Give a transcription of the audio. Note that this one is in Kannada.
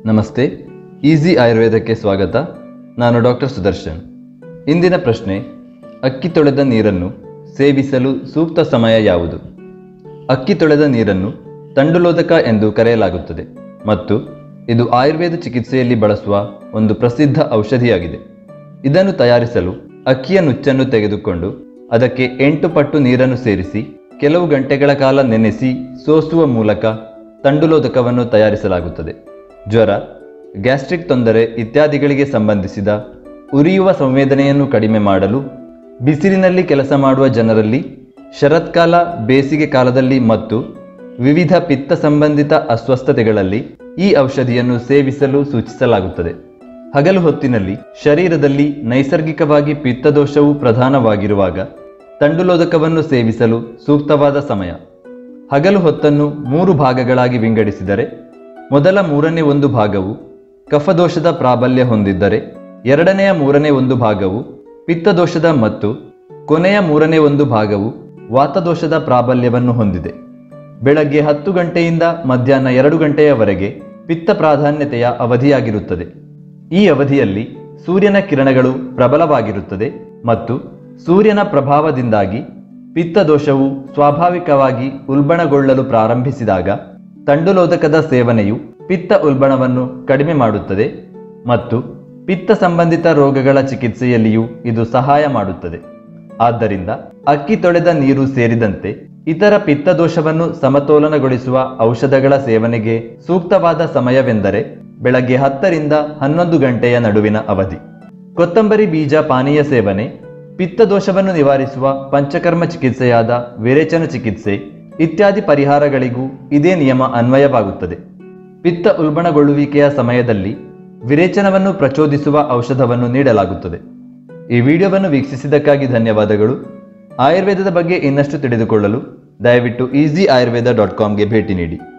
ನಮಸ್ತೆ ಈಸಿ ಆಯುರ್ವೇದಕ್ಕೆ ಸ್ವಾಗತ ನಾನು ಡಾಕ್ಟರ್ ಸುದರ್ಶನ್ ಇಂದಿನ ಪ್ರಶ್ನೆ ಅಕ್ಕಿ ತೊಳೆದ ನೀರನ್ನು ಸೇವಿಸಲು ಸೂಕ್ತ ಸಮಯ ಯಾವುದು ಅಕ್ಕಿ ತೊಳೆದ ನೀರನ್ನು ತಂಡುಲೋದಕ ಎಂದು ಕರೆಯಲಾಗುತ್ತದೆ ಮತ್ತು ಇದು ಆಯುರ್ವೇದ ಚಿಕಿತ್ಸೆಯಲ್ಲಿ ಬಳಸುವ ಒಂದು ಪ್ರಸಿದ್ಧ ಔಷಧಿಯಾಗಿದೆ ಇದನ್ನು ತಯಾರಿಸಲು ಅಕ್ಕಿಯ ನುಚ್ಚನ್ನು ತೆಗೆದುಕೊಂಡು ಅದಕ್ಕೆ ಎಂಟು ಪಟ್ಟು ನೀರನ್ನು ಸೇರಿಸಿ ಕೆಲವು ಗಂಟೆಗಳ ಕಾಲ ನೆನೆಸಿ ಸೋಸುವ ಮೂಲಕ ತಂಡುಲೋದಕವನ್ನು ತಯಾರಿಸಲಾಗುತ್ತದೆ ಜ್ವರ ಗ್ಯಾಸ್ಟ್ರಿಕ್ ತೊಂದರೆ ಇತ್ಯಾದಿಗಳಿಗೆ ಸಂಬಂಧಿಸಿದ ಉರಿಯುವ ಸಂವೇದನೆಯನ್ನು ಕಡಿಮೆ ಮಾಡಲು ಬಿಸಿಲಿನಲ್ಲಿ ಕೆಲಸ ಮಾಡುವ ಜನರಲ್ಲಿ ಶರತ್ಕಾಲ ಬೇಸಿಗೆ ಕಾಲದಲ್ಲಿ ಮತ್ತು ವಿವಿಧ ಪಿತ್ತ ಸಂಬಂಧಿತ ಅಸ್ವಸ್ಥತೆಗಳಲ್ಲಿ ಈ ಔಷಧಿಯನ್ನು ಸೇವಿಸಲು ಸೂಚಿಸಲಾಗುತ್ತದೆ ಹಗಲು ಹೊತ್ತಿನಲ್ಲಿ ಶರೀರದಲ್ಲಿ ನೈಸರ್ಗಿಕವಾಗಿ ಪಿತ್ತದೋಷವು ಪ್ರಧಾನವಾಗಿರುವಾಗ ತಂಡುಲೋದಕವನ್ನು ಸೇವಿಸಲು ಸೂಕ್ತವಾದ ಸಮಯ ಹಗಲು ಹೊತ್ತನ್ನು ಮೂರು ಭಾಗಗಳಾಗಿ ವಿಂಗಡಿಸಿದರೆ ಮೊದಲ ಮೂರನೇ ಒಂದು ಭಾಗವು ಕಫದೋಷದ ಪ್ರಾಬಲ್ಯ ಹೊಂದಿದ್ದರೆ ಎರಡನೆಯ ಮೂರನೇ ಒಂದು ಭಾಗವು ಪಿತ್ತದೋಷದ ಮತ್ತು ಕೊನೆಯ ಮೂರನೇ ಒಂದು ಭಾಗವು ವಾತದೋಷದ ಪ್ರಾಬಲ್ಯವನ್ನು ಹೊಂದಿದೆ ಬೆಳಗ್ಗೆ ಹತ್ತು ಗಂಟೆಯಿಂದ ಮಧ್ಯಾಹ್ನ ಎರಡು ಗಂಟೆಯವರೆಗೆ ಪಿತ್ತ ಪ್ರಾಧಾನ್ಯತೆಯ ಅವಧಿಯಾಗಿರುತ್ತದೆ ಈ ಅವಧಿಯಲ್ಲಿ ಸೂರ್ಯನ ಕಿರಣಗಳು ಪ್ರಬಲವಾಗಿರುತ್ತದೆ ಮತ್ತು ಸೂರ್ಯನ ಪ್ರಭಾವದಿಂದಾಗಿ ಪಿತ್ತದೋಷವು ಸ್ವಾಭಾವಿಕವಾಗಿ ಉಲ್ಬಣಗೊಳ್ಳಲು ಪ್ರಾರಂಭಿಸಿದಾಗ ತಂಡುಲೋದಕದ ಸೇವನೆಯು ಪಿತ್ತ ಉಲ್ಬಣವನ್ನು ಕಡಿಮೆ ಮಾಡುತ್ತದೆ ಮತ್ತು ಪಿತ್ತ ಸಂಬಂಧಿತ ರೋಗಗಳ ಚಿಕಿತ್ಸೆಯಲ್ಲಿಯೂ ಇದು ಸಹಾಯ ಮಾಡುತ್ತದೆ ಆದ್ದರಿಂದ ಅಕ್ಕಿ ತೊಳೆದ ನೀರು ಸೇರಿದಂತೆ ಇತರ ಪಿತ್ತದೋಷವನ್ನು ಸಮತೋಲನಗೊಳಿಸುವ ಔಷಧಗಳ ಸೇವನೆಗೆ ಸೂಕ್ತವಾದ ಸಮಯವೆಂದರೆ ಬೆಳಗ್ಗೆ ಹತ್ತರಿಂದ ಹನ್ನೊಂದು ಗಂಟೆಯ ನಡುವಿನ ಅವಧಿ ಕೊತ್ತಂಬರಿ ಬೀಜ ಪಾನೀಯ ಸೇವನೆ ಪಿತ್ತದೋಷವನ್ನು ನಿವಾರಿಸುವ ಪಂಚಕರ್ಮ ಚಿಕಿತ್ಸೆಯಾದ ವಿರೇಚನ ಚಿಕಿತ್ಸೆ ಇತ್ಯಾದಿ ಪರಿಹಾರಗಳಿಗೂ ಇದೇ ನಿಯಮ ಅನ್ವಯವಾಗುತ್ತದೆ ಪಿತ್ತ ಉಲ್ಬಣಗೊಳ್ಳುವಿಕೆಯ ಸಮಯದಲ್ಲಿ ವಿರೇಚನವನ್ನು ಪ್ರಚೋದಿಸುವ ಔಷಧವನ್ನು ನೀಡಲಾಗುತ್ತದೆ ಈ ವಿಡಿಯೋವನ್ನು ವೀಕ್ಷಿಸಿದ್ದಕ್ಕಾಗಿ ಧನ್ಯವಾದಗಳು ಆಯುರ್ವೇದದ ಬಗ್ಗೆ ಇನ್ನಷ್ಟು ತಿಳಿದುಕೊಳ್ಳಲು ದಯವಿಟ್ಟು ಈಸಿ ಆಯುರ್ವೇದ ಡಾಟ್ ಕಾಮ್ಗೆ ಭೇಟಿ ನೀಡಿ